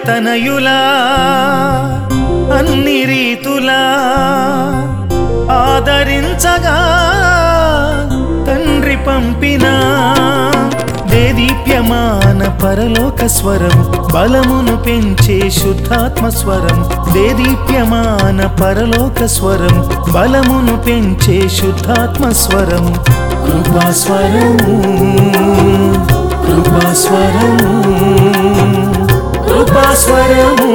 తనయులా అన్ని రీతులా ఆదరించగా తండ్రి పంపిన దేదీప్యమాన పరలోక స్వరం బలమును పెంచే శుద్ధాత్మ స్వరం దేదీప్యమాన పరలోక స్వరం బలమును పెంచే శుద్ధాత్మ స్వరం కృపాస్వరము కృపాస్వరము కృపాస్వరము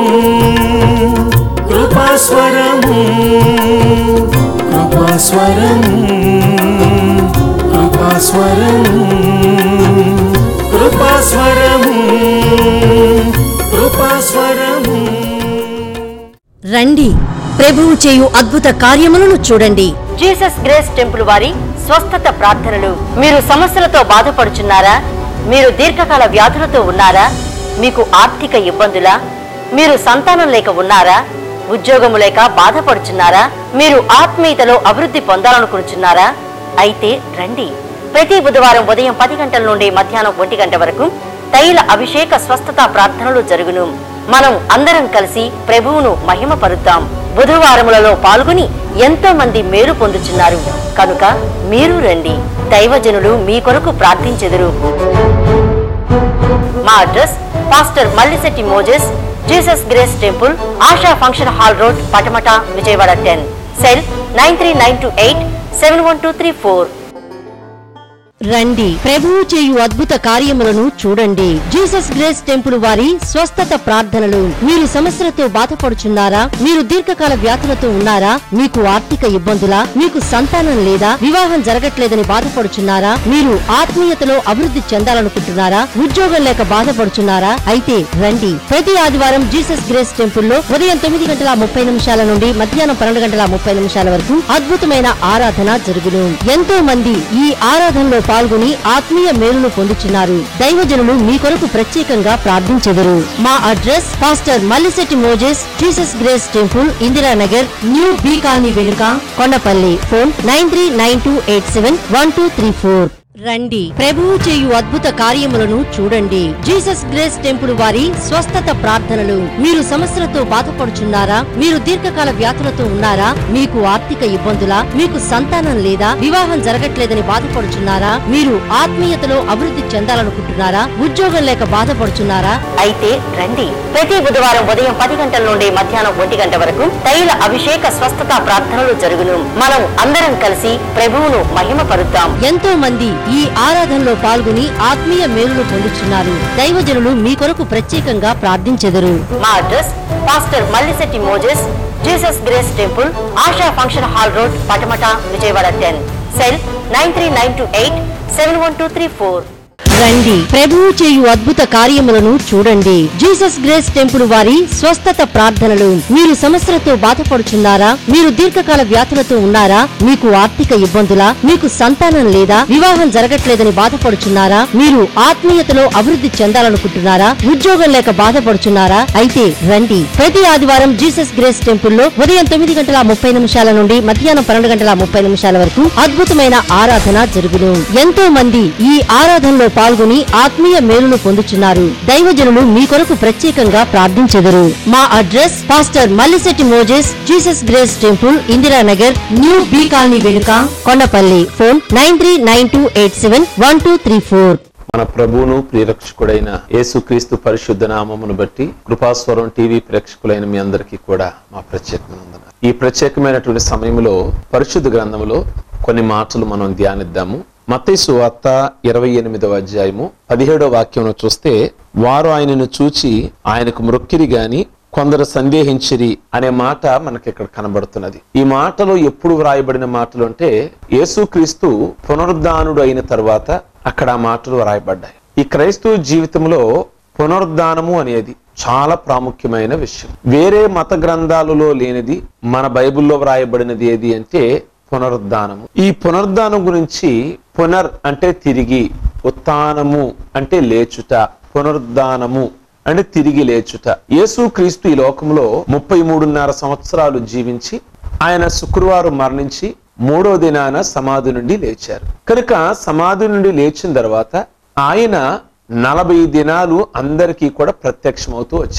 కృపాస్వరము కృపాస్వరము కృపాస్వరము కృపాస్వరము కృపాస్వరము రండి ప్రభువు చేయు అద్భుత కార్యములను చూడండి జీసస్ గ్రేస్ టెంపుల్ వారి స్వస్థత ప్రార్థనలు మీరు సమస్యలతో బాధపడుచున్నారా మీరు దీర్ఘకాల వ్యాధులతో ఉన్నారా మీకు ఆర్థిక ఇబ్బందులా మీరు సంతానం లేక ఉన్నారా ఉద్యోగము లేక బాధపడుచున్నారా మీరు ఆత్మీయతలో అభివృద్ధి పొందాలనుకుంటున్నారా అయితే రండి ప్రతి బుధవారం ఉదయం పది గంటల నుండి మధ్యాహ్నం ఒంటి గంట వరకు తైల అభిషేక స్వస్థత ప్రార్థనలు జరుగును మనం అందరం కలిసి ప్రభువును మహిమపరుద్దాం బుధవారములలో పాల్గొని ఎంతో మంది మేలు పొందుచున్నారు కనుక మీరు రండి దైవజనులు మీ కొరకు ప్రార్థించెదరు మా address pastor Mallisetti Moses Jesus Grace Temple Asha function hall road Patamata Vijayawada ten cell nine three nine two eight seven one two three four రండి ప్రభువు చేయు అద్భుత కార్యములను చూడండి జీసస్ గ్రేస్ టెంపుల్ వారి స్వస్థత ప్రార్థనలు మీరు సమస్యలతో బాధపడుచున్నారా మీరు దీర్ఘకాల వ్యాధులతో ఉన్నారా మీకు ఆర్థిక ఇబ్బందులా మీకు సంతానం లేదా వివాహం జరగట్లేదని బాధపడుచున్నారా మీరు ఆత్మీయతలో అభివృద్ధి చెందాలనుకుంటున్నారా ఉద్యోగం లేక బాధపడుచున్నారా అయితే రండి ప్రతి ఆదివారం జీసస్ గ్రేస్ టెంపుల్లో ఉదయం తొమ్మిది గంటల ముప్పై నిమిషాల నుండి మధ్యాహ్నం పన్నెండు గంటల ముప్పై నిమిషాల వరకు అద్భుతమైన ఆరాధన జరుగును ఎంతో మంది ఈ ఆరాధనలో పాల్గొని ఆత్మీయ మేలును పొందుచున్నారు దైవజనులు మీ కొరకు ప్రత్యేకంగా ప్రార్థించెదరు మా address pastor Mallisetti Moses Jesus Grace Temple Indiranagar new B colony వెనుక Kondapalli phone nine three nine two eight seven one two three four రండి ప్రభువు చేయు అద్భుత కార్యములను చూడండి జీసస్ గ్రేస్ టెంపుల్ వారి స్వస్థత ప్రార్థనలు మీరు సమస్యలతో బాధపడుచున్నారా మీరు దీర్ఘకాల వ్యాధులతో ఉన్నారా మీకు ఆర్థిక ఇబ్బందులా మీకు సంతానం లేదా వివాహం జరగట్లేదని బాధపడుచున్నారా మీరు ఆత్మీయతలో అభివృద్ధి చెందాలనుకుంటున్నారా ఉద్యోగం లేక బాధపడుచున్నారా అయితే రండి ప్రతి బుధవారం ఉదయం పది గంటల నుండి మధ్యాహ్నం ఒంటి గంట వరకు తైల అభిషేక స్వస్థత ప్రార్థనలు జరుగును మనం అందరం కలిసి ప్రభువును మహిమపరుద్దాం ఎంతో మంది ఈ ఆరాధనలో పాల్గొని ఆత్మీయ మేలును పొందుచున్నారు దైవజనులు మీ కొరకు ప్రత్యేకంగా ప్రార్థించెదరు మా address pastor Mallisetti Moses Jesus Grace Temple Asha function hall road Patamata Vijayawada ten cell nine three nine two eight seven one two three four రండి ప్రభువు చేయు అద్భుత కార్యములను చూడండి జీసస్ గ్రేస్ టెంపుల్ వారి స్వస్థత ప్రార్థనలు మీరు సమస్యలతో బాధపడుచున్నారా మీరు దీర్ఘకాల వ్యాధులతో ఉన్నారా మీకు ఆర్థిక ఇబ్బందులా మీకు సంతానం లేదా వివాహం జరగట్లేదని బాధపడుచున్నారా మీరు ఆత్మీయతలో అభివృద్ధి చెందాలనుకుంటున్నారా ఉద్యోగం లేక బాధపడుచున్నారా అయితే రండి ప్రతి ఆదివారం జీసస్ గ్రేస్ టెంపుల్లో ఉదయం తొమ్మిది గంటల ముప్పై నిమిషాల నుండి మధ్యాహ్నం పన్నెండు గంటల ముప్పై నిమిషాల వరకు అద్భుతమైన ఆరాధన జరుగును ఎంతో మంది ఈ ఆరాధనలో పాల్గొని ఆత్మీయ మేలును పొందుచున్నారు దైవజనులు మీ కొరకు ప్రత్యేకంగా ప్రార్థించెదరు మా address pastor Mallisetti Moses Jesus Grace Temple Indiranagar new B colony వెనుక Kondapalli phone nine three nine two eight seven one two three four మన ప్రభువును ప్రియరక్షకుడైన యేసుక్రీస్తు పరిశుద్ధ నామమును బట్టి కృపాస్వరం టీవీ ప్రేక్షకులైన మీ అందరికీ కూడా మా ప్రత్యేకమైన వందనాలు. ఈ ప్రత్యేకమైనటువంటి సమయంలో పరిశుద్ధ గ్రంథంలో కొన్ని మాటలు మనం ధ్యానిద్దాము మత్తయి సువార్త ఇరవై ఎనిమిదవ అధ్యాయము పదిహేడవ వాక్యం చూస్తే వారు ఆయనను చూచి ఆయనకు మృక్కిరి గాని కొందరు సందేహించిరి అనే మాట మనకి ఇక్కడ కనబడుతున్నది ఈ మాటలో ఎప్పుడు వ్రాయబడిన మాటలు అంటే యేసుక్రీస్తు పునరుద్ధానుడు అయిన తర్వాత అక్కడ ఆ మాటలు వ్రాయబడ్డాయి ఈ క్రైస్తవ జీవితంలో పునరుద్ధానము అనేది చాలా ప్రాముఖ్యమైన విషయం వేరే మత గ్రంథాలలో లేనిది మన బైబిల్లో వ్రాయబడినది ఏది అంటే పునరుద్ధానము ఈ పునరుద్ధానం గురించి పునర్ అంటే తిరిగి ఉత్థానము అంటే లేచుట పునరుద్ధానము అంటే తిరిగి లేచుట యేసు క్రీస్తు ఈ లోకంలో ముప్పై మూడున్నర సంవత్సరాలు జీవించి ఆయన శుక్రవారం మరణించి మూడో దినాన సమాధి నుండి లేచారు కనుక సమాధి నుండి లేచిన తర్వాత ఆయన నలభై దినాలు అందరికీ కూడా ప్రత్యక్షమవుతూ వచ్చారు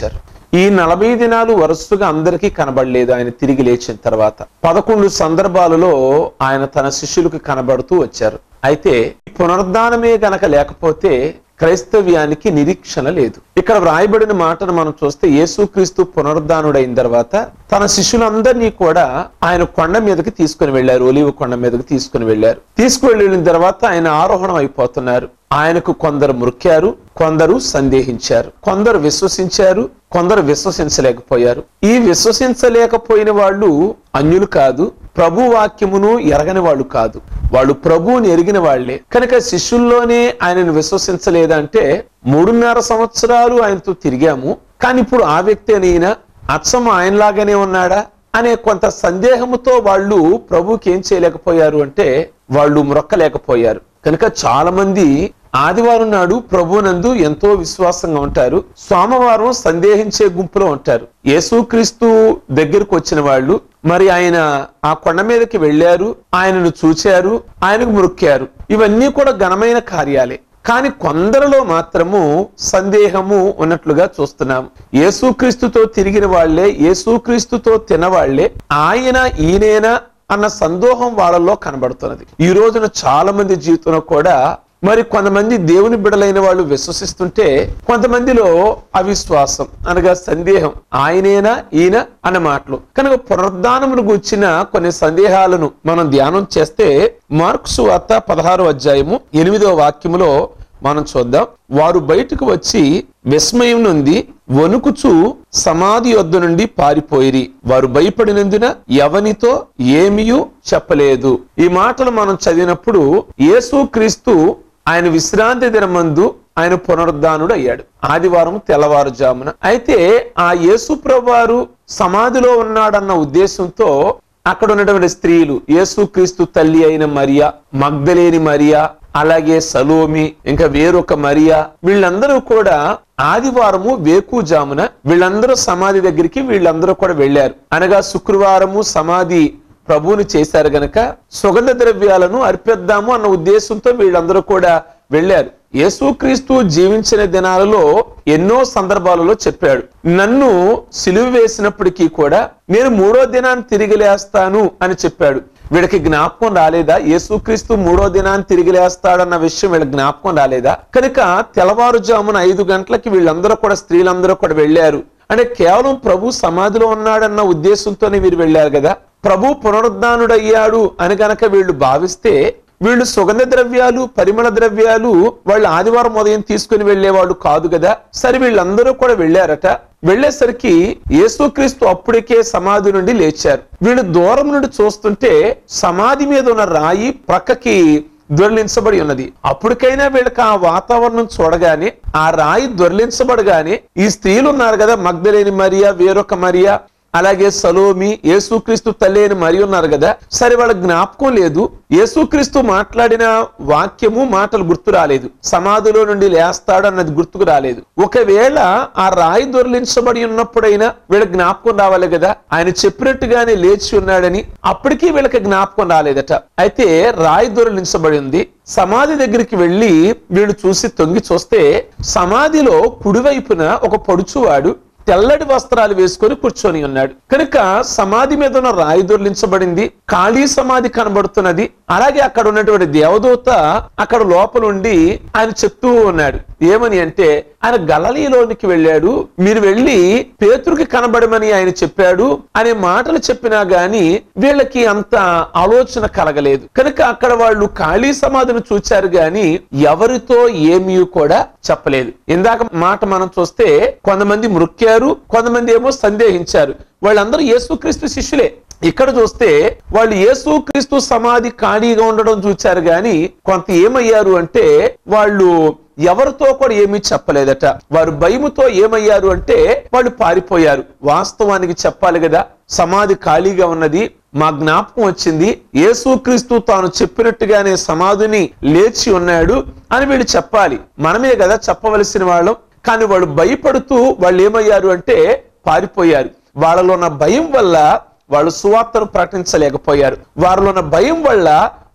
ఈ నలభై దినాలు వరుసగా అందరికీ కనబడలేదు ఆయన తిరిగి లేచిన తర్వాత పదకొండు సందర్భాలలో ఆయన తన శిష్యులకు కనబడుతూ వచ్చారు అయితే ఈ పునరుద్ధానమే గనక లేకపోతే క్రైస్తవ్యానికి నిరీక్షణ లేదు ఇక్కడ వ్రాయబడిన మాటను మనం చూస్తే యేసుక్రీస్తు పునరుద్ధానుడైన తర్వాత తన శిష్యులందరినీ కూడా ఆయన కొండ మీదకి తీసుకుని వెళ్లారు ఒలివ కొండ మీదకి తీసుకుని వెళ్లారు తీసుకువెళ్ళిన తర్వాత ఆయన ఆరోహణం అయిపోతున్నారు ఆయనకు కొందరు మృక్కారు కొందరు సందేహించారు కొందరు విశ్వసించారు కొందరు విశ్వసించలేకపోయారు ఈ విశ్వసించలేకపోయిన వాళ్ళు అన్యులు కాదు ప్రభు వాక్యమును ఎరగని వాళ్ళు కాదు వాళ్ళు ప్రభువుని ఎరిగిన వాళ్లే కనుక శిష్యుల్లోనే ఆయనను విశ్వసించలేదంటే మూడున్నర సంవత్సరాలు ఆయనతో తిరిగాము కానీ ఇప్పుడు ఆ వ్యక్తి అయినా అచ్చం ఆయనలాగానే ఉన్నాడా అనే కొంత సందేహముతో వాళ్ళు ప్రభుకి ఏం చేయలేకపోయారు అంటే వాళ్ళు మ్రొక్కలేకపోయారు కనుక చాలా మంది ఆదివారం నాడు ప్రభునందు ఎంతో విశ్వాసంగా ఉంటారు సోమవారం సందేహించే గుంపులో ఉంటారు యేసుక్రీస్తు దగ్గరకు వచ్చిన వాళ్ళు మరి ఆయన ఆ కొండ మీదకి వెళ్ళారు ఆయనను చూచారు ఆయనకు మృక్కారు ఇవన్నీ కూడా ఘనమైన కార్యాలే కానీ కొందరిలో మాత్రము సందేహము ఉన్నట్లుగా చూస్తున్నాం యేసుక్రీస్తుతో తిరిగిన వాళ్లే యేసుక్రీస్తుతో తినవాళ్లే ఆయన ఈయనేనా అన్న సందోహం వాళ్ళలో కనబడుతున్నది ఈ రోజున చాలా మంది జీవితంలో కూడా మరి కొంతమంది దేవుని బిడలైన వాళ్ళు విశ్వసిస్తుంటే కొంతమందిలో అవిశ్వాసం అనగా సందేహం ఆయనేనా ఈయన అన్న మాటలు కనుక పునరుద్ధానమును గుర్చిన కొన్ని సందేహాలను మనం ధ్యానం చేస్తే మార్క్స్ వార్త పదహారు అధ్యాయము ఎనిమిదో వాక్యములో మనం చూద్దాం వారు బయటకు వచ్చి విస్మయం నుండి వణుకుచు సమాధి యొద్ద నుండి పారిపోయిరి వారు భయపడినందున ఎవనితో ఏమియూ చెప్పలేదు ఈ మాటలు మనం చదివినప్పుడు యేసు క్రీస్తు ఆయన విశ్రాంతి దినమందు ఆయన పునరుద్ధానుడు అయ్యాడు ఆదివారం తెల్లవారుజామున అయితే ఆ యేసు ప్రభువారు సమాధిలో ఉన్నాడన్న ఉద్దేశంతో అక్కడ ఉన్నటువంటి స్త్రీలు యేసుక్రీస్తు తల్లి అయిన మరియా మగ్ధలేని మరియా అలాగే సలోమి ఇంకా వేరొక మరియా వీళ్ళందరూ కూడా ఆదివారము వేకుజామున వీళ్ళందరూ సమాధి దగ్గరికి వీళ్ళందరూ కూడా వెళ్ళారు అనగా శుక్రవారము సమాధి ప్రభువుని చేశారు గనక సుగంధ ద్రవ్యాలను అర్పిద్దాము అన్న ఉద్దేశంతో వీళ్ళందరూ కూడా వెళ్ళారు యేసుక్రీస్తు జీవించిన దినాలలో ఎన్నో సందర్భాలలో చెప్పాడు నన్ను సిలువ వేసినప్పటికీ కూడా నేను మూడో దినాన్ని తిరిగి లేస్తాను అని చెప్పాడు వీళ్ళకి జ్ఞాపకం రాలేదా యేసుక్రీస్తు మూడో దినాన్ని తిరిగి లేస్తాడన్న విషయం వీళ్ళకి జ్ఞాపకం రాలేదా కనుక తెల్లవారుజామున ఐదు గంటలకి వీళ్ళందరూ కూడా స్త్రీలందరూ కూడా వెళ్ళారు అంటే కేవలం ప్రభు సమాధిలో ఉన్నాడన్న ఉద్దేశంతోనే వీరు వెళ్ళారు కదా ప్రభు పునరుద్ధానుడయ్యాడు అని గనక వీళ్ళు భావిస్తే వీళ్ళు సుగంధ ద్రవ్యాలు పరిమళ ద్రవ్యాలు వాళ్ళు ఆదివారం ఉదయం తీసుకుని వెళ్లేవాళ్ళు కాదు కదా సరే వీళ్ళందరూ కూడా వెళ్ళారట వెళ్ళేసరికి యేసుక్రీస్తు అప్పటికే సమాధి నుండి లేచారు వీళ్ళు దూరం నుండి చూస్తుంటే సమాధి మీద ఉన్న రాయి ప్రక్కకి దొర్లించబడి ఉన్నది అప్పటికైనా వీళ్ళకి ఆ వాతావరణం చూడగానే ఆ రాయి దొర్లించబడగానే ఈ స్త్రీలు ఉన్నారు కదా మగ్ధలేని మరియా వేరొక మరియా అలాగే సలోమి యేసుక్రీస్తు తల్లి అని మరి ఉన్నారు కదా సరే వాళ్ళ జ్ఞాపకం లేదు యేసుక్రీస్తు మాట్లాడిన వాక్యము మాటలు గుర్తు రాలేదు సమాధిలో నుండి లేస్తాడు అన్నది గుర్తుకు రాలేదు ఒకవేళ ఆ రాయి దొరిలించబడి ఉన్నప్పుడైనా వీళ్ళ జ్ఞాపకం రావాలి కదా ఆయన చెప్పినట్టుగానే లేచి ఉన్నాడని అప్పటికీ వీళ్ళకి జ్ఞాపకం రాలేదట అయితే రాయి దొరిలించబడి ఉంది సమాధి దగ్గరికి వెళ్లి వీళ్ళు చూసి తొంగి చూస్తే సమాధిలో కుడివైపున ఒక పొడుచువాడు తెల్లటి వస్త్రాలు వేసుకొని కూర్చొని ఉన్నాడు కనుక సమాధి మీద ఉన్న రాయి దొర్లించబడింది ఖాళీ సమాధి కనబడుతున్నది అలాగే అక్కడ ఉన్నటువంటి దేవదూత అక్కడ లోపలుండి ఆయన చెప్తూ ఉన్నాడు ఏమని అంటే ఆయన గలలీలోనికి వెళ్ళాడు మీరు వెళ్ళి పేతురికి కనబడమని ఆయన చెప్పాడు అనే మాటలు చెప్పినా గాని వీళ్ళకి అంత ఆలోచన కలగలేదు కనుక అక్కడ వాళ్ళు ఖాళీ సమాధిని చూచారు గాని ఎవరితో ఏమీ కూడా చెప్పలేదు ఇందాక మాట మనం చూస్తే కొంతమంది మృక్కారు కొంతమంది ఏమో సందేహించారు వాళ్ళందరూ యేసుక్రీస్తు శిష్యులే ఇక్కడ చూస్తే వాళ్ళు యేసుక్రీస్తు సమాధి ఖాళీగా ఉండడం చూచారు గాని కొంత ఏమయ్యారు అంటే వాళ్ళు ఎవరితో కూడా ఏమీ చెప్పలేదట వారు భయముతో ఏమయ్యారు అంటే వాళ్ళు పారిపోయారు వాస్తవానికి చెప్పాలి కదా సమాధి ఖాళీగా ఉన్నది మా జ్ఞాపకం వచ్చింది యేసుక్రీస్తు తాను చెప్పినట్టుగానే సమాధిని లేచి ఉన్నాడు అని వీళ్ళు చెప్పాలి మనమే కదా చెప్పవలసిన వాళ్ళం కానీ వాళ్ళు భయపడుతూ వాళ్ళు ఏమయ్యారు అంటే పారిపోయారు వాళ్ళలో ఉన్న భయం వల్ల వాళ్ళు సువార్తను ప్రకటించలేకపోయారు వారిలో ఉన్న భయం వల్ల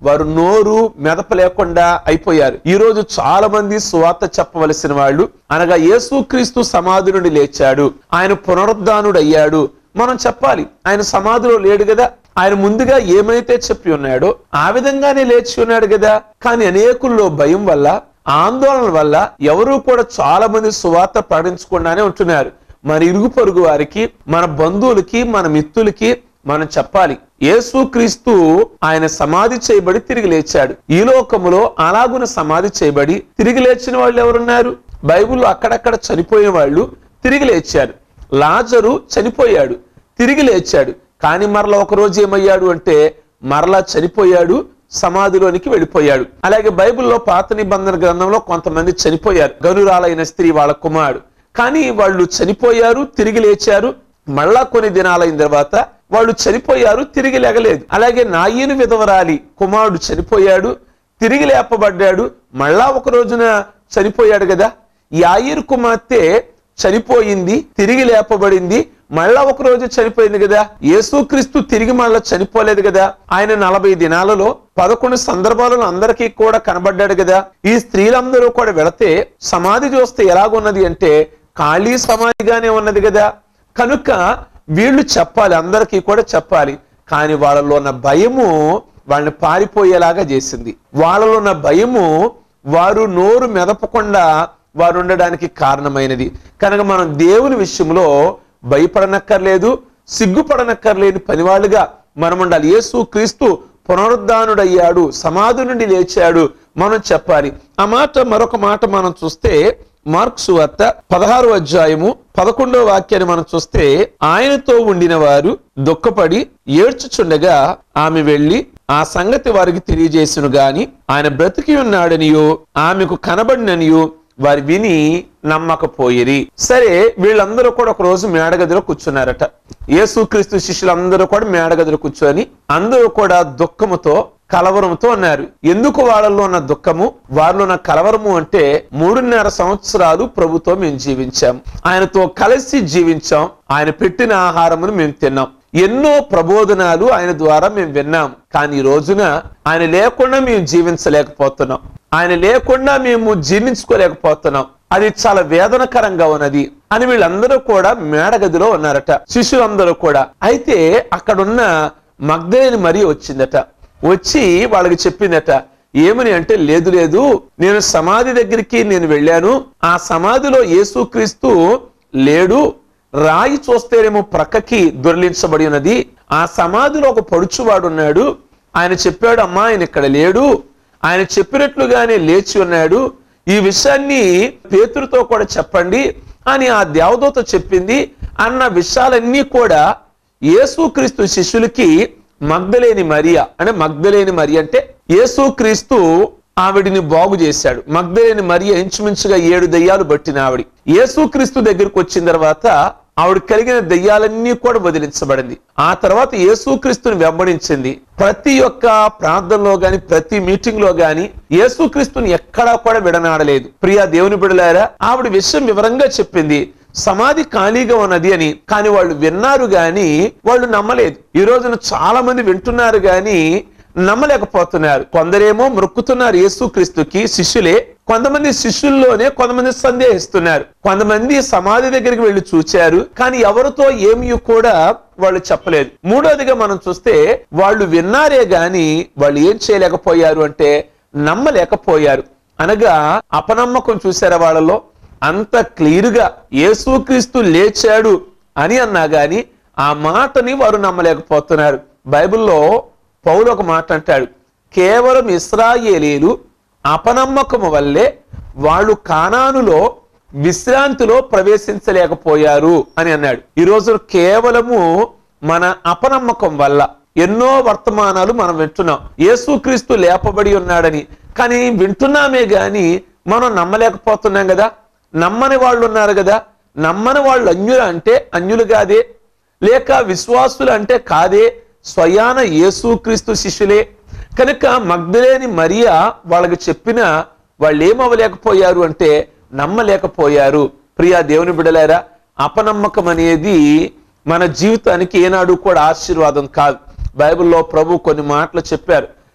వారు నోరు మెదప లేకుండా అయిపోయారు ఈ రోజు చాలా మంది సువార్త చెప్పవలసిన వాళ్ళు అనగా యేసుక్రీస్తు సమాధి నుండి లేచాడు ఆయన పునరుద్ధానుడు అయ్యాడు మనం చెప్పాలి ఆయన సమాధిలో లేడు కదా ఆయన ముందుగా ఏమైతే చెప్పి ఉన్నాడో ఆ విధంగానే లేచి ఉన్నాడు కదా కానీ అనేకుల్లో భయం వల్ల ఆందోళన వల్ల ఎవరు కూడా చాలా మంది సువార్త ప్రకటించకుండానే ఉంటున్నారు మన ఇరుగు పొరుగు వారికి మన బంధువులకి మన మిత్రులకి మనం చెప్పాలి యేసుక్రీస్తు ఆయన సమాధి చేయబడి తిరిగి లేచాడు ఈ లోకములో అలాగున సమాధి చేయబడి తిరిగి లేచిన వాళ్ళు ఎవరున్నారు బైబిల్లో అక్కడక్కడ చనిపోయిన వాళ్ళు తిరిగి లేచారు లాజరు చనిపోయాడు తిరిగి లేచాడు కానీ మరలా ఒక రోజు ఏమయ్యాడు అంటే మరలా చనిపోయాడు సమాధిలోనికి వెళ్ళిపోయాడు అలాగే బైబిల్లో పాత నిబంధన గ్రంథంలో కొంతమంది చనిపోయారు గనురాలైన స్త్రీ వాళ్ళ కుమారుడు కానీ వాళ్ళు చనిపోయారు తిరిగి లేచారు మళ్ళా కొన్ని దినాలైన తర్వాత వాళ్ళు చనిపోయారు తిరిగి లేగలేదు అలాగే నాయను విధవరాలి కుమారుడు చనిపోయాడు తిరిగి లేపబడ్డాడు మళ్ళా ఒక రోజున చనిపోయాడు కదా యాయిర్ కుమార్తె చనిపోయింది తిరిగి లేపబడింది మళ్ళా ఒక రోజు చనిపోయింది కదా యేసుక్రీస్తు తిరిగి మళ్ళా చనిపోలేదు కదా ఆయన నలభై దినాలలో పదకొండు సందర్భాలలో అందరికీ కూడా కనబడ్డాడు కదా ఈ స్త్రీలందరూ కూడా వెళితే సమాధి చూస్తే ఎలాగున్నది అంటే ఖాళీ సమాధిగానే ఉన్నది కదా కనుక వీళ్ళు చెప్పాలి అందరికీ కూడా చెప్పాలి కానీ వాళ్ళలో ఉన్న భయము వాళ్ళని పారిపోయేలాగా చేసింది వాళ్ళలో ఉన్న భయము వారు నోరు మెదపకుండా వారు ఉండడానికి కారణమైనది కనుక మనం దేవుని విషయంలో భయపడనక్కర్లేదు సిగ్గుపడనక్కర్లేని పనివాళ్ళుగా మనం ఉండాలి యేసు క్రీస్తు పునరుద్ధానుడయ్యాడు సమాధి నుండి లేచాడు మనం చెప్పాలి ఆ మాట మరొక మాట మనం చూస్తే మార్క్స్ వార్త పదహారు అధ్యాయము పదకొండవ వాక్యాన్ని మనం చూస్తే ఆయనతో ఉండిన వారు దుఃఖపడి ఏడ్చుచుండగా ఆమె వెళ్లి ఆ సంగతి వారికి తెలియజేసును గాని ఆయన బ్రతికి ఉన్నాడనియో ఆమెకు కనబడిననియో వారు విని నమ్మకపోయిరి సరే వీళ్ళందరూ కూడా ఒక రోజు మేడగదిలో కూర్చున్నారట యేసుక్రీస్తు శిష్యులందరూ కూడా మేడగదిలో కూర్చొని అందరూ కూడా దుఃఖముతో కలవరంతో ఉన్నారు ఎందుకు వాళ్ళలో ఉన్న దుఃఖము వారిలో ఉన్న కలవరము అంటే మూడున్నర సంవత్సరాలు ప్రభుతో మేము జీవించాం ఆయనతో కలిసి జీవించాం ఆయన పెట్టిన ఆహారమును మేము తిన్నాం ఎన్నో ప్రబోధనాలు ఆయన ద్వారా మేము విన్నాం కానీ ఈ రోజున ఆయన లేకుండా మేము జీవించలేకపోతున్నాం ఆయన లేకుండా మేము జీర్ణించుకోలేకపోతున్నాం అది చాలా వేదనకరంగా ఉన్నది అని వీళ్ళందరూ కూడా మేడగదిలో ఉన్నారట శిష్యులందరూ కూడా అయితే అక్కడున్న మగ్ధలేని మరీ వచ్చిందట వచ్చి వాళ్ళకి చెప్పిందట ఏమని అంటే లేదు లేదు నేను సమాధి దగ్గరికి నేను వెళ్ళాను ఆ సమాధిలో యేసుక్రీస్తు లేడు రాయి చూస్తేనేమో ప్రక్కకి దొరిలించబడి ఉన్నది ఆ సమాధిలో ఒక పడుచువాడు ఉన్నాడు ఆయన చెప్పాడు అమ్మా ఆయన ఇక్కడ లేడు ఆయన చెప్పినట్లుగానే లేచి ఉన్నాడు ఈ విషయాన్ని పేతురుతో కూడా చెప్పండి అని ఆ దేవదూత చెప్పింది అన్న విషయాలన్నీ కూడా యేసుక్రీస్తు శిష్యులకి మగ్ధలేని మరియా అంటే మగ్ధలేని మరి అంటే యేసుక్రీస్తు ఆవిడిని బాగు చేశాడు మగ్ధలేని మరియ ఇంచుమించుగా ఏడు దయ్యాలు పట్టిన ఆవిడ యేసుక్రీస్తు దగ్గరికి వచ్చిన తర్వాత ఆవిడ కలిగిన దయ్యాలన్నీ కూడా వదిలించబడింది ఆ తర్వాత యేసుక్రీస్తుని వెంబడించింది ప్రతి ఒక్క ప్రార్థనలో గాని ప్రతి మీటింగ్ లో గాని యేసుక్రీస్తుని ఎక్కడా కూడా విడనాడలేదు ప్రియా దేవుని బిడలారా ఆవిడ విషయం వివరంగా చెప్పింది సమాధి ఖాళీగా ఉన్నది అని కానీ వాళ్ళు విన్నారు గాని వాళ్ళు నమ్మలేదు ఈ రోజున చాలా మంది వింటున్నారు గాని నమ్మలేకపోతున్నారు కొందరేమో మొక్కుతున్నారు యేసుక్రీస్తుకి శిష్యులే కొంతమంది శిష్యుల్లోనే కొంతమంది సందేహిస్తున్నారు కొంతమంది సమాధి దగ్గరికి వెళ్ళి చూచారు కానీ ఎవరితో ఏమీ కూడా వాళ్ళు చెప్పలేదు మూడోదిగా మనం చూస్తే వాళ్ళు విన్నారే గాని వాళ్ళు ఏం చేయలేకపోయారు అంటే నమ్మలేకపోయారు అనగా అపనమ్మకం చూసారా వాళ్ళలో అంత క్లియర్గా యేసుక్రీస్తు లేచాడు అని అన్నా గాని ఆ మాటని వారు నమ్మలేకపోతున్నారు బైబిల్లో పౌలు ఒక మాట అంటాడు కేవలం ఇస్రాయేలీలు అపనమ్మకము వల్లే వాళ్ళు కానానులో విశ్రాంతిలో ప్రవేశించలేకపోయారు అని అన్నాడు ఈ రోజు కేవలము మన అపనమ్మకం వల్ల ఎన్నో వర్తమానాలు మనం వింటున్నాం యేసుక్రీస్తు లేపబడి ఉన్నాడని కానీ వింటున్నామే గాని మనం నమ్మలేకపోతున్నాం కదా నమ్మని వాళ్ళు ఉన్నారు కదా నమ్మని వాళ్ళు అన్యులు అంటే అన్యులు కాదే లేక విశ్వాసులు అంటే కాదే స్వయాన యేసుక్రీస్తు శిష్యులే కనుక మగ్ధలేని మరియా వాళ్ళకి చెప్పిన వాళ్ళు ఏమవ్వలేకపోయారు అంటే నమ్మలేకపోయారు ప్రియా దేవుని బిడలారా అపనమ్మకం అనేది మన జీవితానికి ఏనాడు కూడా ఆశీర్వాదం కాదు బైబిల్లో ప్రభు కొన్ని మాటలు చెప్పారు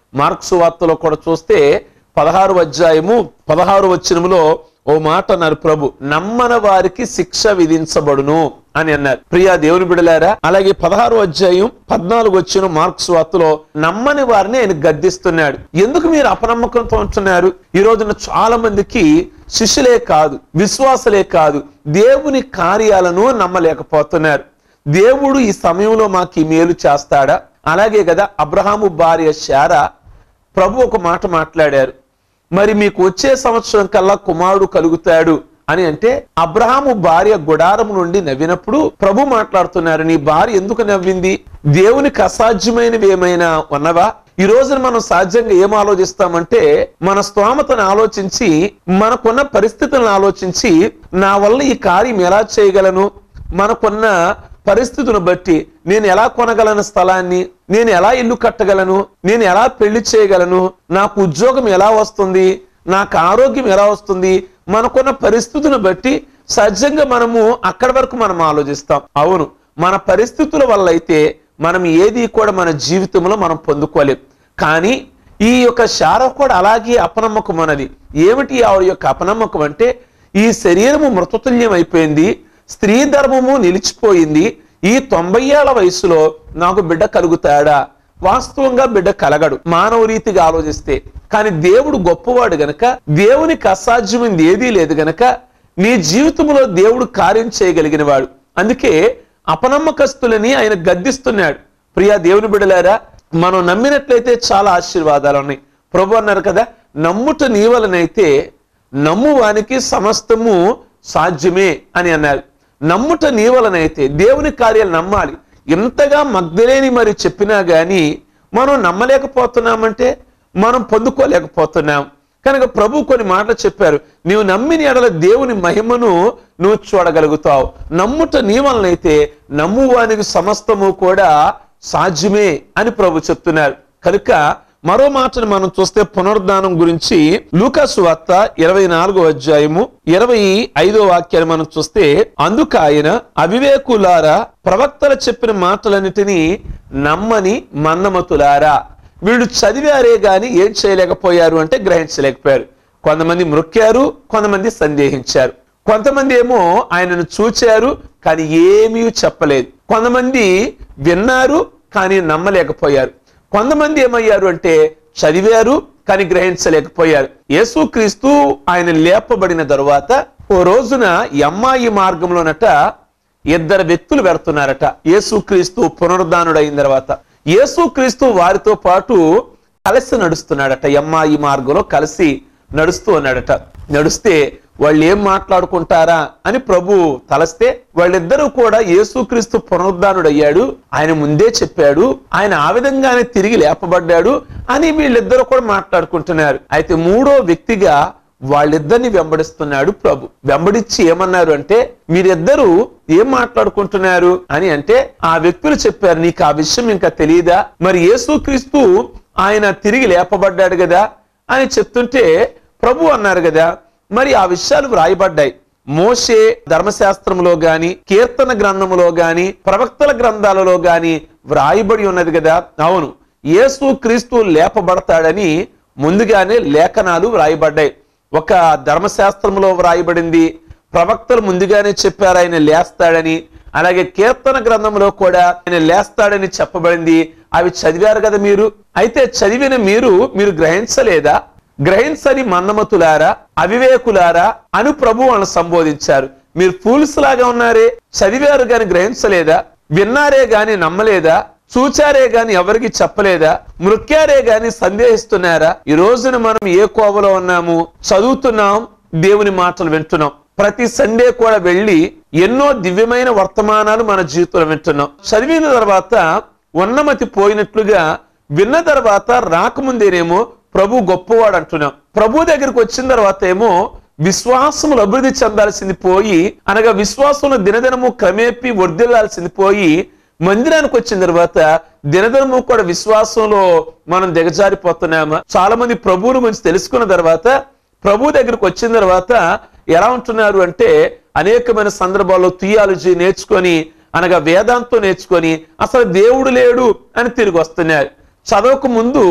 మార్క్స్ వార్తలో కూడా చూస్తే పదహారు అధ్యాయము పదహారు వచనములో ఓ మాట అన్నారు ప్రభు నమ్మన వారికి శిక్ష విధించబడును అని అన్నారు ప్రియా దేవుని బిడలారా అలాగే పదహారు అధ్యాయం పద్నాలుగు వచ్చిన మార్క్స్ వార్తలో నమ్మని వారిని ఆయన గద్దిస్తున్నాడు ఎందుకు మీరు అపనమ్మకంతో ఉంటున్నారు ఈ రోజున చాలా మందికి శిష్యులే కాదు విశ్వాసలే కాదు దేవుని కార్యాలను నమ్మలేకపోతున్నారు దేవుడు ఈ సమయంలో మాకు ఈ మేలు చేస్తాడా అలాగే కదా అబ్రహాము భార్య శారా ప్రభు ఒక మాట మాట్లాడారు మరి మీకు వచ్చే సంవత్సరం కల్లా కుమారుడు కలుగుతాడు అని అంటే అబ్రహాము భార్య గుడారం నుండి నవ్వినప్పుడు ప్రభు మాట్లాడుతున్నారు నీ భార్య ఎందుకు నవ్వింది దేవునికి అసాధ్యమైనవి ఏమైనా ఉన్నవా ఈ రోజున మనం సాధ్యంగా ఏం ఆలోచిస్తామంటే మన స్తోమతను ఆలోచించి మనకున్న పరిస్థితులను ఆలోచించి నా వల్ల ఈ కార్యం ఎలా చేయగలను మనకున్న పరిస్థితులను బట్టి నేను ఎలా కొనగలను స్థలాన్ని నేను ఎలా ఇల్లు కట్టగలను నేను ఎలా పెళ్లి చేయగలను నాకు ఉద్యోగం ఎలా వస్తుంది నాకు ఆరోగ్యం ఎలా వస్తుంది మనకున్న పరిస్థితులను బట్టి సహజంగా మనము అక్కడి వరకు మనం ఆలోచిస్తాం అవును మన పరిస్థితుల వల్ల అయితే మనం ఏది కూడా మన జీవితంలో మనం పొందుకోలేం కానీ ఈ యొక్క శార కూడా అలాగే అపనమ్మకం అన్నది ఏమిటి ఆవిడ యొక్క అపనమ్మకం అంటే ఈ శరీరము మృతతుల్యం అయిపోయింది స్త్రీ ధర్మము నిలిచిపోయింది ఈ తొంభై ఏళ్ల వయసులో నాకు బిడ్డ కలుగుతాడా వాస్తవంగా బిడ్డ కలగడు మానవ రీతిగా ఆలోచిస్తే కానీ దేవుడు గొప్పవాడు గనక దేవునికి అసాధ్యమైంది ఏదీ లేదు గనక నీ జీవితంలో దేవుడు కార్యం చేయగలిగిన వాడు అందుకే అపనమ్మకస్తులని ఆయన గద్దిస్తున్నాడు ప్రియా దేవుని బిడలారా మనం నమ్మినట్లయితే చాలా ఆశీర్వాదాలు ఉన్నాయి ప్రభు అన్నారు కదా నమ్ముట నీ వలనైతే నమ్మువానికి సమస్తము సాధ్యమే అని అన్నారు నమ్ముట నీ వలనైతే దేవుని కార్యాలు నమ్మాలి ఇంతగా మగ్ధలేని మరి చెప్పినా గాని మనం నమ్మలేకపోతున్నామంటే మనం పొందుకోలేకపోతున్నాం కనుక ప్రభు కొన్ని మాటలు చెప్పారు నీవు నమ్మిన ఎడల దేవుని మహిమను నువ్వు చూడగలుగుతావు నమ్ముట నీ వలనైతే నమ్మువానికి సమస్తము కూడా సాధ్యమే అని ప్రభు చెప్తున్నారు కనుక మరో మాటను మనం చూస్తే పునరుద్ధానం గురించి లూకాసు వార్త ఇరవై నాలుగో అధ్యాయము ఇరవై ఐదో వాక్యాన్ని మనం చూస్తే అందుకు ఆయన అవివేకులారా ప్రవక్తలు చెప్పిన మాటలన్నిటినీ నమ్మని మన్నమతులారా వీళ్ళు చదివారే గాని ఏం చేయలేకపోయారు అంటే గ్రహించలేకపోయారు కొంతమంది మృక్కారు కొంతమంది సందేహించారు కొంతమంది ఏమో ఆయనను చూచారు కానీ ఏమీ చెప్పలేదు కొంతమంది విన్నారు కానీ నమ్మలేకపోయారు కొంతమంది ఏమయ్యారు అంటే చదివారు కానీ గ్రహించలేకపోయారు యేసుక్రీస్తు ఆయన లేపబడిన తరువాత ఓ రోజున ఈ అమ్మాయి మార్గంలోనట ఇద్దరు వ్యక్తులు పెడుతున్నారట యేసుక్రీస్తు పునరుద్ధానుడైన తర్వాత యేసుక్రీస్తు వారితో పాటు కలిసి నడుస్తున్నాడట ఈ అమ్మాయి మార్గంలో కలిసి నడుస్తూ ఉన్నాడట నడుస్తే వాళ్ళు ఏం మాట్లాడుకుంటారా అని ప్రభు తలస్తే వాళ్ళిద్దరూ కూడా యేసుక్రీస్తు పునరుద్ధానుడయ్యాడు ఆయన ముందే చెప్పాడు ఆయన ఆ విధంగానే తిరిగి లేపబడ్డాడు అని వీళ్ళిద్దరూ కూడా మాట్లాడుకుంటున్నారు అయితే మూడో వ్యక్తిగా వాళ్ళిద్దరిని వెంబడిస్తున్నాడు ప్రభు వెంబడించి ఏమన్నారు అంటే మీరిద్దరూ ఏం మాట్లాడుకుంటున్నారు అని అంటే ఆ వ్యక్తులు చెప్పారు నీకు ఆ విషయం ఇంకా తెలియదా మరి యేసుక్రీస్తు ఆయన తిరిగి లేపబడ్డాడు కదా అని చెప్తుంటే ప్రభు అన్నారు కదా మరి ఆ విషయాలు వ్రాయబడ్డాయి మోషే ధర్మశాస్త్రంలో గాని కీర్తన గ్రంథములో గాని ప్రవక్తల గ్రంథాలలో గాని వ్రాయబడి ఉన్నది కదా అవును యేసు క్రీస్తు లేపబడతాడని ముందుగానే లేఖనాలు వ్రాయబడ్డాయి ఒక ధర్మశాస్త్రంలో వ్రాయబడింది ప్రవక్తలు ముందుగానే చెప్పారు ఆయన లేస్తాడని అలాగే కీర్తన గ్రంథంలో కూడా ఆయన లేస్తాడని చెప్పబడింది అవి చదివారు కదా మీరు అయితే చదివిన మీరు మీరు గ్రహించలేదా గ్రహించని మన్నమతులారా అవివేకులారా అని ప్రభు వాళ్ళని సంబోధించారు మీరు ఫూల్స్ లాగా ఉన్నారే చదివారు గాని గ్రహించలేదా విన్నారే గాని నమ్మలేదా చూచారే గాని ఎవరికి చెప్పలేదా మృక్కారే గాని సందేహిస్తున్నారా ఈ రోజున మనం ఏ కోవలో ఉన్నాము చదువుతున్నాం దేవుని మాటలు వింటున్నాం ప్రతి సండే కూడా వెళ్ళి ఎన్నో దివ్యమైన వర్తమానాలు మన జీవితంలో వింటున్నాం చదివిన తర్వాత ఉన్నమతి పోయినట్లుగా విన్న తర్వాత రాకముందేనేమో ప్రభు గొప్పవాడు అంటున్నాం ప్రభు దగ్గరికి వచ్చిన తర్వాత ఏమో విశ్వాసములు అభివృద్ధి చెందాల్సింది పోయి అనగా విశ్వాసంలో దినదినము క్రమేపీ వర్ధిల్లాల్సింది పోయి మందిరానికి వచ్చిన తర్వాత దినదినము కూడా విశ్వాసంలో మనం దిగజారిపోతున్నామా చాలా మంది ప్రభువుని గురించి తెలుసుకున్న తర్వాత ప్రభు దగ్గరికి వచ్చిన తర్వాత ఎలా ఉంటున్నారు అంటే అనేకమైన సందర్భాల్లో థియాలజీ నేర్చుకొని అనగా వేదాంతం నేర్చుకొని అసలు దేవుడు లేడు అని తిరిగి వస్తున్నారు చదవక ముందు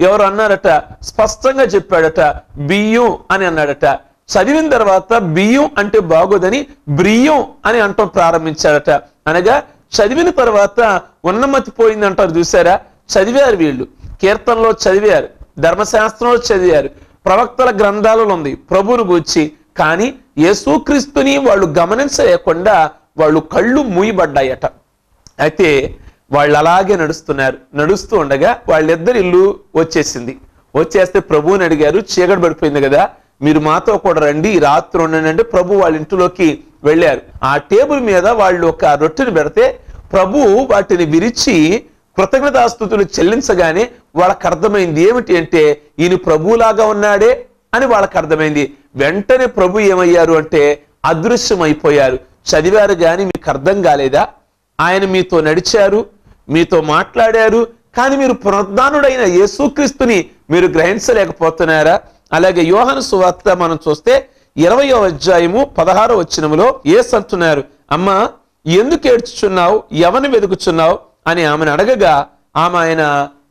ఎవరు అన్నారట స్పష్టంగా చెప్పాడట బియ్యం అని అన్నాడట చదివిన తర్వాత బియ్యం అంటే బాగోదని బ్రియం అని అంటాం ప్రారంభించాడట అనగా చదివిన తర్వాత ఉన్నమతి పోయింది అంటారు చూసారా చదివారు వీళ్ళు కీర్తనలో చదివారు ధర్మశాస్త్రంలో చదివారు ప్రవక్తల గ్రంథాలలో ఉంది ప్రభువును గూర్చి కానీ యేసుక్రీస్తుని వాళ్ళు గమనించలేకుండా వాళ్ళు కళ్ళు మూయబడ్డాయట అయితే వాళ్ళు అలాగే నడుస్తున్నారు నడుస్తూ ఉండగా వాళ్ళిద్దరి ఇల్లు వచ్చేసింది వచ్చేస్తే ప్రభువుని అడిగారు చీకటి పడిపోయింది కదా మీరు మాతో కూడా రండి ఈ రాత్రి ఉండండి అంటే ప్రభు వాళ్ళ ఇంటిలోకి వెళ్ళారు ఆ టేబుల్ మీద వాళ్ళు ఒక రొట్టెని పెడితే ప్రభు వాటిని విరిచి కృతజ్ఞతాస్థుతులు చెల్లించగానే వాళ్ళకి అర్థమైంది ఏమిటి అంటే ఈయన ప్రభువులాగా ఉన్నాడే అని వాళ్ళకి అర్థమైంది వెంటనే ప్రభు ఏమయ్యారు అంటే అదృశ్యమైపోయారు చదివారు గాని మీకు అర్థం కాలేదా ఆయన మీతో నడిచారు మీతో మాట్లాడారు కానీ మీరు పునరుద్ధానుడైన యేసుక్రీస్తుని మీరు గ్రహించలేకపోతున్నారా అలాగే యోహాను సువార్త మనం చూస్తే ఇరవయో అధ్యాయము పదహారో వచ్చినములో ఏస్ అంటున్నారు అమ్మా ఎందుకు ఏడ్చుచున్నావు ఎవరిని వెతుకుచున్నావు అని ఆమెను అడగగా ఆమె ఆయన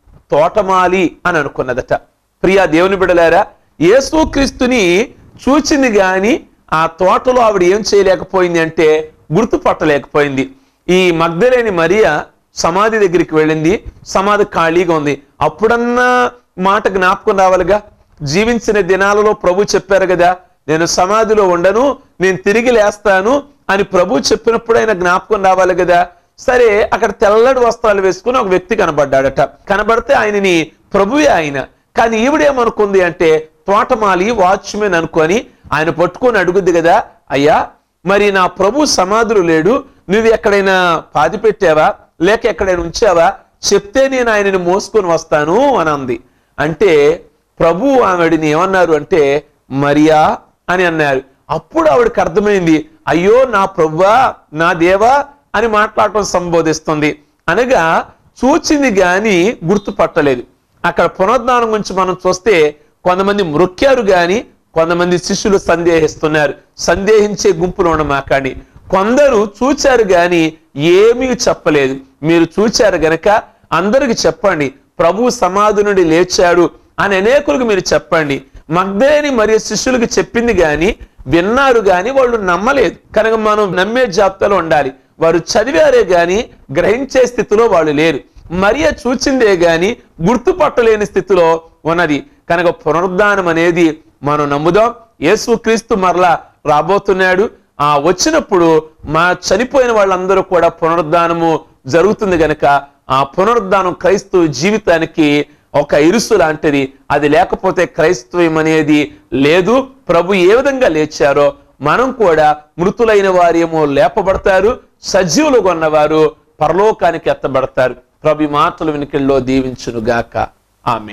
తోటమాలి అని అనుకున్నదట ప్రియా దేవుని బిడలారా యేసుక్రీస్తుని చూచింది గాని ఆ తోటలో ఆవిడ ఏం చేయలేకపోయింది అంటే గుర్తుపట్టలేకపోయింది ఈ మగ్ధలేని మరియా సమాధి దగ్గరికి వెళ్ళింది సమాధి ఖాళీగా ఉంది అప్పుడన్నా మాట జ్ఞాపకం రావాలిగా జీవించిన దినాలలో ప్రభు చెప్పారు కదా నేను సమాధిలో ఉండను నేను తిరిగి లేస్తాను అని ప్రభు చెప్పినప్పుడైనా జ్ఞాపకం రావాలి కదా సరే అక్కడ తెల్లటి వస్త్రాలు వేసుకుని ఒక వ్యక్తి కనబడ్డాడట కనబడితే ఆయనని ప్రభువే ఆయన కానీ ఈవిడేమనుకుంది అంటే తోటమాలి వాచ్మెన్ అనుకొని ఆయన పట్టుకొని అడుగుద్ది కదా అయ్యా మరి నా ప్రభు సమాధులు లేడు నువ్వు ఎక్కడైనా పాతి పెట్టావా లేక ఎక్కడైనా ఉంచావా చెప్తే నేను ఆయనని మోసుకొని వస్తాను అని అంది అంటే ప్రభు ఆవిడని ఏమన్నారు అంటే మరియా అని అన్నారు అప్పుడు ఆవిడకి అర్థమైంది అయ్యో నా ప్రభువా నా దేవా అని మాట్లాడటం సంబోధిస్తుంది అనగా చూచింది గాని గుర్తుపట్టలేదు అక్కడ పునరుద్ధానం గురించి మనం చూస్తే కొంతమంది మృక్యారు గాని కొంతమంది శిష్యులు సందేహిస్తున్నారు సందేహించే గుంపులో ఉండమాకండి కొందరు చూచారు గాని ఏమీ చెప్పలేదు మీరు చూచారు గనక అందరికి చెప్పండి ప్రభు సమాధి నుండి లేచాడు అని అనేకులకు మీరు చెప్పండి మగ్ధేని మరియు శిష్యులకు చెప్పింది గాని విన్నారు గాని వాళ్ళు నమ్మలేదు కనుక మనం నమ్మే జాబితాలో ఉండాలి వారు చదివారే గాని గ్రహించే స్థితిలో వాళ్ళు లేరు మరియ చూచిందే గాని గుర్తుపట్టలేని స్థితిలో ఉన్నది కనుక పునరుద్ధానం అనేది మనం నమ్ముదాం యేసుక్రీస్తు మరలా రాబోతున్నాడు ఆ వచ్చినప్పుడు మా చనిపోయిన వాళ్ళందరూ కూడా పునరుద్ధానము జరుగుతుంది గనక ఆ పునరుద్ధానం క్రైస్తవ జీవితానికి ఒక ఇరుసు లాంటిది అది లేకపోతే క్రైస్తవం అనేది లేదు ప్రభు ఏ విధంగా లేచారో మనం కూడా మృతులైన వారేమో లేపబడతారు సజీవులు కొన్నవారు పరలోకానికి ఎత్తబడతారు ప్రభు ఈ మాటలు వెనుకల్లో దీవించును గాక ఆమె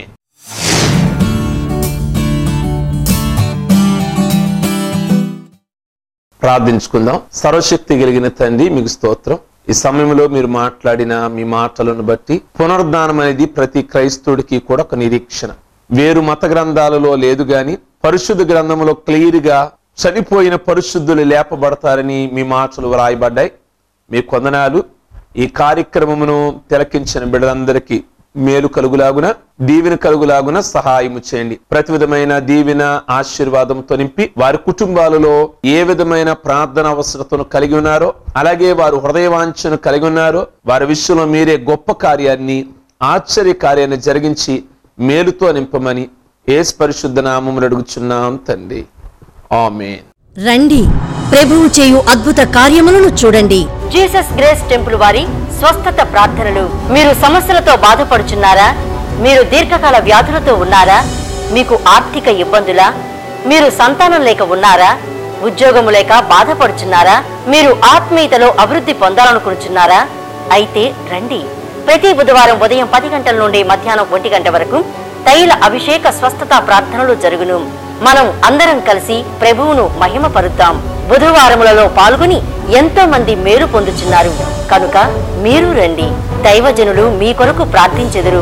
ప్రార్థించుకుందాం సర్వశక్తి కలిగిన తండ్రి మీకు స్తోత్రం ఈ సమయంలో మీరు మాట్లాడిన మీ మాటలను బట్టి పునరుద్ధానం అనేది ప్రతి క్రైస్తవుడికి కూడా ఒక నిరీక్షణ వేరు మత గ్రంథాలలో లేదు గాని పరిశుద్ధ గ్రంథంలో క్లియర్ గా చనిపోయిన పరిశుద్ధులు లేపబడతారని మీ మాటలు వ్రాయబడ్డాయి మీ కొందనాలు ఈ కార్యక్రమమును తిలకించిన బిడ్డలందరికీ మేలు కలుగులాగున దీవెన కలుగులాగున సహాయము చేయండి ప్రతి విధమైన దీవెన ఆశీర్వాదంతో నింపి వారి కుటుంబాలలో ఏ విధమైన ప్రార్థన అవసరతను కలిగి ఉన్నారో అలాగే వారు హృదయవాంఛను కలిగి ఉన్నారో వారి విషయంలో మీరే గొప్ప కార్యాన్ని ఆశ్చర్య కార్యాన్ని జరిగించి మేలుతో నింపమని ఏసు పరిశుద్ధ నామములు అడుగుచున్నాం తండ్రి ఆమెన్ రండి ప్రభువు చేయు అద్భుత కార్యములను చూడండి జీసస్ గ్రేస్ టెంపుల్ వారి స్వస్థత ప్రార్థనలు మీరు సమస్యలతో బాధపడుచున్నారా మీరు దీర్ఘకాల వ్యాధులతో ఉన్నారా మీకు ఆర్థిక ఇబ్బందులా మీరు సంతానం లేక ఉన్నారా ఉద్యోగము లేక బాధపడుచున్నారా మీరు ఆత్మీయతలో అభివృద్ధి పొందాలనుకుంటున్నారా అయితే రండి ప్రతి బుధవారం ఉదయం పది గంటల నుండి మధ్యాహ్నం ఒంటి గంట వరకు తైల అభిషేక స్వస్థత ప్రార్థనలు జరుగును మనం అందరం కలిసి ప్రభువును మహిమపరుద్దాం బుధవారములలో పాల్గొని ఎంతో మంది మేలు పొందుచున్నారు కనుక మీరు రండి దైవజనులు మీ కొరకు ప్రార్థించెదరు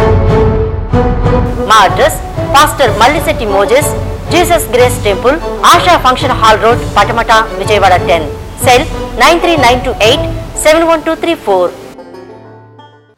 మా address pastor Mallisetti Moses Jesus Grace Temple Asha function hall road Patamata Vijayawada ten cell nine three nine two eight seven one two three four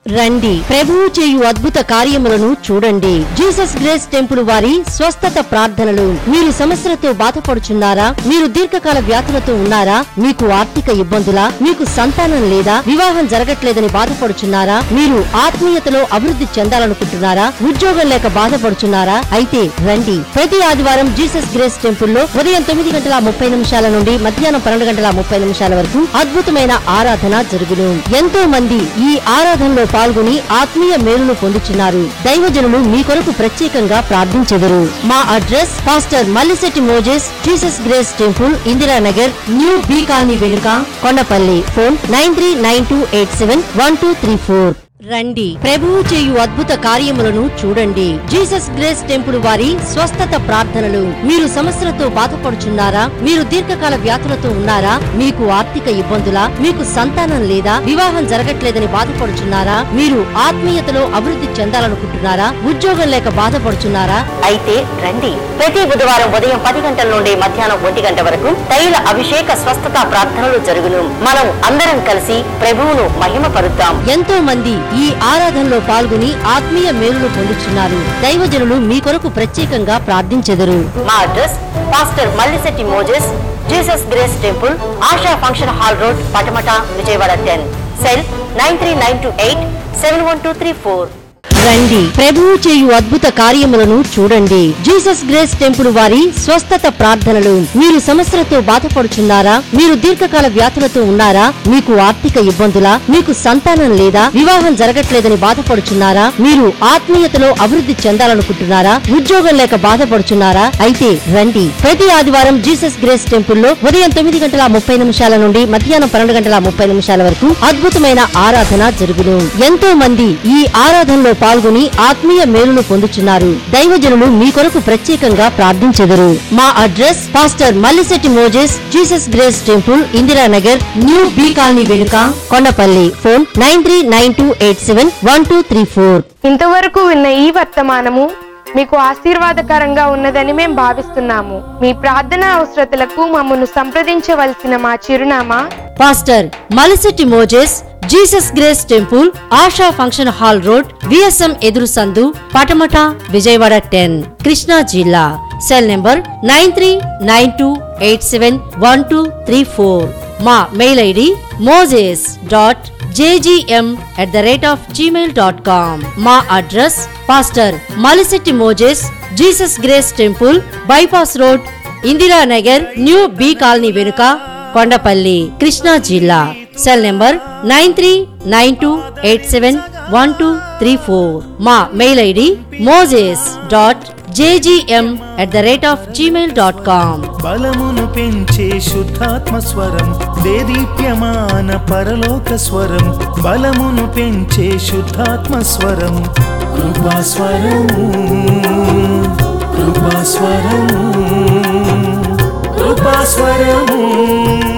రండి ప్రభువు చేయు అద్భుత కార్యములను చూడండి జీసస్ గ్రేస్ టెంపుల్ వారి స్వస్థత ప్రార్థనలు మీరు సమస్యలతో బాధపడుచున్నారా మీరు దీర్ఘకాల వ్యాధులతో ఉన్నారా మీకు ఆర్థిక ఇబ్బందులా మీకు సంతానం లేదా వివాహం జరగట్లేదని బాధపడుచున్నారా మీరు ఆత్మీయతలో అభివృద్ధి చెందాలనుకుంటున్నారా ఉద్యోగం లేక బాధపడుచున్నారా అయితే రండి ప్రతి ఆదివారం జీసస్ గ్రేస్ టెంపుల్ లో ఉదయం తొమ్మిది గంటల ముప్పై నిమిషాల నుండి మధ్యాహ్నం పన్నెండు గంటల ముప్పై నిమిషాల వరకు అద్భుతమైన ఆరాధన జరుగును ఎంతో మంది ఈ ఆరాధనలో పాల్గొని ఆత్మీయ మేలును పొందుచున్నారు దైవజనులు మీ కొరకు ప్రత్యేకంగా ప్రార్థించెదరు మా address pastor Mallisetti Moses Jesus Grace Temple Indiranagar new B colony వెనుక Kondapalli phone nine three nine two eight seven one two three four రండి ప్రభువు చేయు అద్భుత కార్యములను చూడండి జీసస్ గ్రేస్ టెంపుల్ వారి స్వస్థత ప్రార్థనలు మీరు సమస్యలతో బాధపడుచున్నారా మీరు దీర్ఘకాల వ్యాధులతో ఉన్నారా మీకు ఆర్థిక ఇబ్బందులా మీకు సంతానం లేదా వివాహం జరగట్లేదని బాధపడుచున్నారా మీరు ఆత్మీయతలో అభివృద్ధి చెందాలనుకుంటున్నారా ఉద్యోగం లేక బాధపడుచున్నారా అయితే రండి ప్రతి బుధవారం ఉదయం పది గంటల నుండి మధ్యాహ్నం ఒంటి గంట వరకు తైల అభిషేక స్వస్థత ప్రార్థనలు జరుగును మనం అందరం కలిసి ప్రభువును మహిమపరుద్దాం ఎంతో మంది ఈ ఆరాధనలో పాల్గొని ఆత్మీయ మేలును పొందుచున్నారు దైవజనులు మీ కొరకు ప్రత్యేకంగా ప్రార్థించెదరు మా address pastor Mallisetti Moses Jesus Grace Temple Asha function hall road Patamata Vijayawada ten cell nine three nine two eight seven one two three four రండి ప్రభువు చేయు అద్భుత కార్యములను చూడండి జీసస్ గ్రేస్ టెంపుల్ వారి స్వస్థత ప్రార్థనలు మీరు సమస్యలతో బాధపడుచున్నారా మీరు దీర్ఘకాల వ్యాధులతో ఉన్నారా మీకు ఆర్థిక ఇబ్బందులా మీకు సంతానం లేదా వివాహం జరగట్లేదని బాధపడుచున్నారా మీరు ఆత్మీయతలో అభివృద్ధి చెందాలనుకుంటున్నారా ఉద్యోగం లేక బాధపడుచున్నారా అయితే రండి ప్రతి ఆదివారం జీసస్ గ్రేస్ టెంపుల్ లో ఉదయం తొమ్మిది గంటల ముప్పై నిమిషాల నుండి మధ్యాహ్నం పన్నెండు గంటల ముప్పై నిమిషాల వరకు అద్భుతమైన ఆరాధన జరుగును ఎంతో మంది ఈ ఆరాధనలో పాల్గొని ఆత్మీయ మేలును పొందుచున్నారు దైవజనులు మీ కొరకు ప్రత్యేకంగా ప్రార్థించెదరు మా address pastor Mallisetti Moses Jesus Grace Temple Indiranagar new B colony వెనుక Kondapalli phone nine three nine two eight seven one two three four ఇంతవరకు విన్న ఈ వర్తమానము మీకు ఆశీర్వాదకరంగా ఉన్నదని మేము భావిస్తున్నాము మీ ప్రార్థన అవసరతలకు మమ్మల్ని సంప్రదించవలసిన మా చిరునామా pastor Malisetti Moses Jesus Grace Temple Asha function hall road VSM ఎదురు సందు పటమట విజయవాడ టెన్ కృష్ణా జిల్లా cell number nine three nine two eight seven one two three four మా mail ID Moses dot JGM at the rate of Gmail dot com మా address pastor Malisetti Moses Jesus Grace Temple bypass road Indiranagar new B colony వెనుక కొండపల్లి కృష్ణా జిల్లా cell number nine three nine two eight seven one two three four మా mail ID Moses dot JGM at the rate of Gmail dot com బలమును పెంచే శుద్ధాత్మ స్వరం దేదీప్యమాన పరలోక స్వరం బలమును పెంచే శుద్ధాత్మ స్వరం కృపాస్వరము కృపాస్వరము కృపాస్వరము